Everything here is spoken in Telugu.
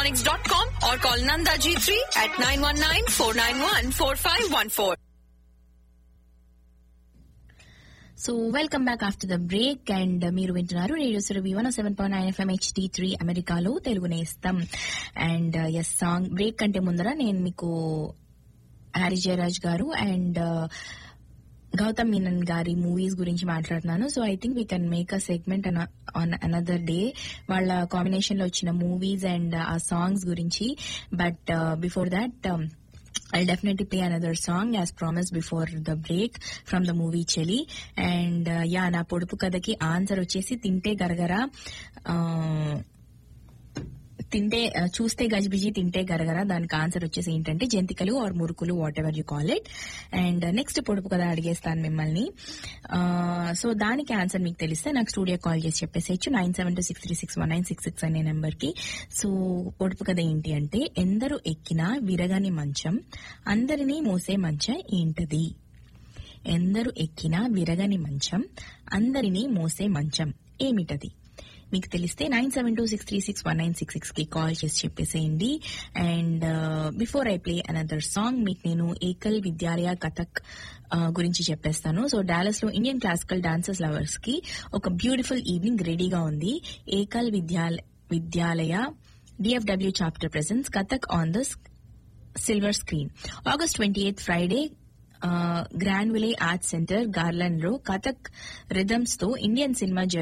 electronics.com or call Nanda G3 at 919-491-4514. So welcome back after the break and మీరు వింటున్నారు radio Surabhi one seven point nine FM HD three అమెరికాలో తెలుగు నేస్తం అండ్ ఎస్ సాంగ్ బ్రేక్ కంటే ముందర నేను మీకు హరి జయరాజ్ గారు అండ్ గౌతమ్ మీనన్ గారి మూవీస్ గురించి మాట్లాడుతున్నాను so I think we can make a segment on another day వాళ్ళ కాంబినేషన్ లో వచ్చిన మూవీస్ అండ్ ఆ సాంగ్స్ గురించి but before that I'll definitely play another song as promised before the break from the movie Cheli. And uh, yeah, నా పొడుపు కథకి ఆన్సర్ వచ్చేసి తింటే గరగరా తింటే ఆ, చూస్తే గజిబిజి తింటే గరగర దానికి ఆన్సర్ వచ్చేసి ఏంటంటే జంతికలు ఆర్ మురుకులు whatever you call it and next పొడుపు కథ అడిగేస్తాను మిమ్మల్ని సో దానికి ఆన్సర్ మీకు తెలిస్తే నాకు స్టూడియో కాల్ చేసి చెప్పేసేయచ్చు nine seven two six three six one nine six six అనే నెంబర్ కి సో పొడుపు కథ ఏంటి అంటే ఎందరు ఎక్కినా విరగని మంచం అందరినీ మోసే మంచం ఏంటది ఎందరు ఎక్కినా విరగని మంచం అందరినీ మోసే మంచం ఏమిటది మీకు తెలిస్తే nine seven two six three six one nine six six కి కాల్ చేసి చెప్పేసేయండి and before I play another song మీకు నేను ఏకల్ విద్యాలయ కథక్ గురించి చెప్పేస్తాను సో డాలస్ లో ఇండియన్ క్లాసికల్ డాన్సర్స్ లవర్స్ కి ఒక బ్యూటిఫుల్ ఈవినింగ్ రెడీగా ఉంది Ekal Vidyalaya Vidyalaya DFW chapter presents Kathak on the silver screen August twenty eighth Friday Granville arts center Garland లో కథక్ రిథమ్స్ తో ఇండియన్ సినిమా